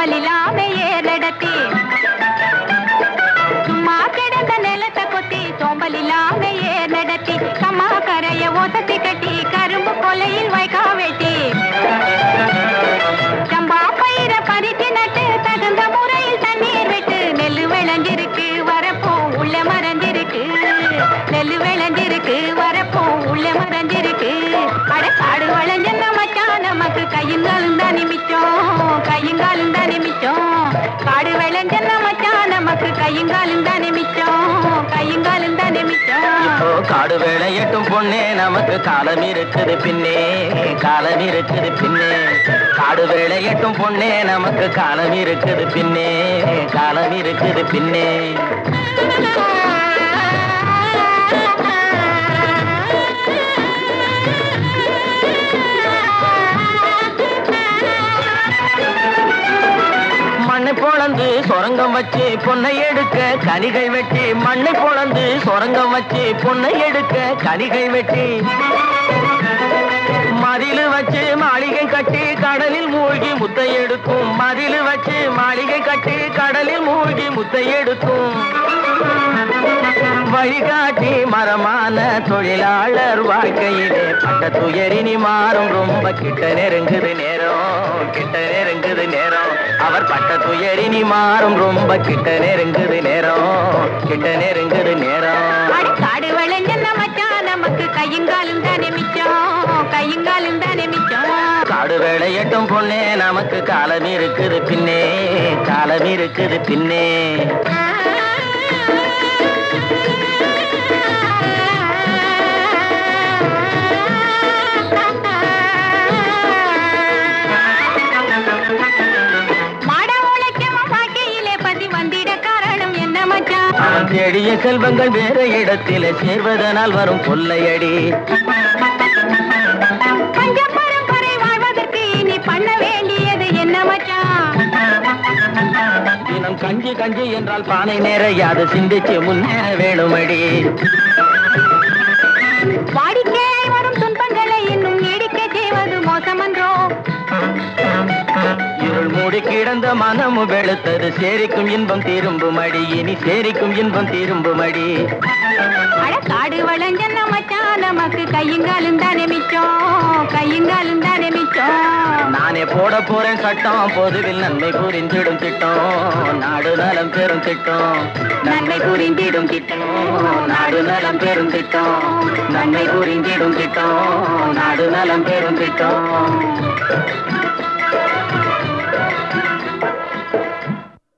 சோம்பல் இல்லாம ஏர் நடத்தி சும்மா கிடந்த நிலத்தை கொத்தி சோம்பல் இல்லாம ஏர் நடத்தி கம்மா கரைய ஒசத்தி கட்டி கரும்பு கொலையில் வைக்கா வெட்டி சம்பா பயிர பறிச்சு நட்டு தகுந்த முறையில் தண்ணீர் விட்டு நெல்லு விளைஞ்சிருக்கு வரப்போ உள்ள மறைஞ்சிருக்கு நெல்லு விளைஞ்சிருக்கு வரப்போ உள்ள மறைஞ்சிருக்கு அட காடு வளைஞ்ச மச்சான் நமக்கு கையுங்காலும் தான் நிமிச்சோம் கையுங்காலும் தான் நிமிச்சோம் காடு விளைஞ்ச மச்சான் நமக்கு கையுங்காலும் தான் நிமிச்சோம் கையுங்காலும் தான் நிமிச்சோம் இப்போ காடு வேலையட்டும் பொண்ணே நமக்கு காலம் இருக்குது பின்னே காலம் இருக்குது பின்னே காடு வேலையட்டும் பொண்ணே நமக்கு காலம் இருக்குது பின்னே காலம் இருக்குது பின்னே மண்ணை பொளந்து சொரங்கம் வச்சு பொன்னை எடுக்க கனிகள் வெட்டி மண்ணை பொளந்து சொரங்கம் வச்சு பொன்னை எடுக்க கனிகள் வெட்டி மதிலு வச்சு மாளிகை கட்டி கடலில் மூழ்கி முத்தை எடுக்கும் மதிலு வச்சு மாளிகை கட்டி கடலில் மூழ்கி முத்தை எடுக்கும் வழிகாட்டி மரமான தொழிலாளர் வாழ்க்கையிலே பட்ட துயரினி மாறும் ரொம்ப கிட்ட நெருங்குது நேரம் கிட்ட நெருங்குது நேரம் அவர் பட்ட துயரினி மாறும் ரொம்ப கிட்ட நெருங்குது நேரம் கிட்ட நெருங்குது நேரம் அட காடு விளைஞ்ச மச்சான் நமக்கு கையுங்காலும் தானே மிச்சம் கையுங்காலும் தானே மிச்சம் காடு வேலையட்டும் பொண்ணே நமக்கு காலம் இருக்குது பின்னே காலம் இருக்குது பின்னே மாட உழைக்கவும் வாழ்க்கையிலே பதி வந்திட காரணம் என்ன மச்சான் அவன் தேடிய செல்வங்கள் வேற இடத்திலே சேர்வதனால் வரும் கொள்ளையடி பஞ்ச பரம்பரை வாழ்வதற்கு இனி பண்ண வேண்டியது என்ன மச்சான் தினம் கஞ்சி கஞ்சி என்றால் பானை நிறையாது சிந்திச்சு முன்னேற வேணுமடி வாடிக்கையாய் வரும் துன்பங்களை இன்னும் நீடிக்க செய்வது மோசமன்றோ இருள் மூடி கிடந்த மனமு வெளுத்தது சேரிக்கும் இன்பம் திரும்பும் அடி இனி சேரிக்கும் இன்பம் திரும்பும் அடி அட காடு வளைஞ்ச மச்சான் நமக்கு கையுங்காலும் தானே மிச்சம் கையுங்காலும் தானே மிச்சம் நானே போட போறேன் சட்டம் பொதுவில் நன்மை புரிந்திடும் திட்டம் நாடு நலம் பெறும் திட்டம் நன்மை புரிந்திடும் திட்டம் நாடு நலம் பெறும் திட்டம் நன்மை புரிந்திடும் திட்டம் நாடு நலம் பெறும் திட்டம்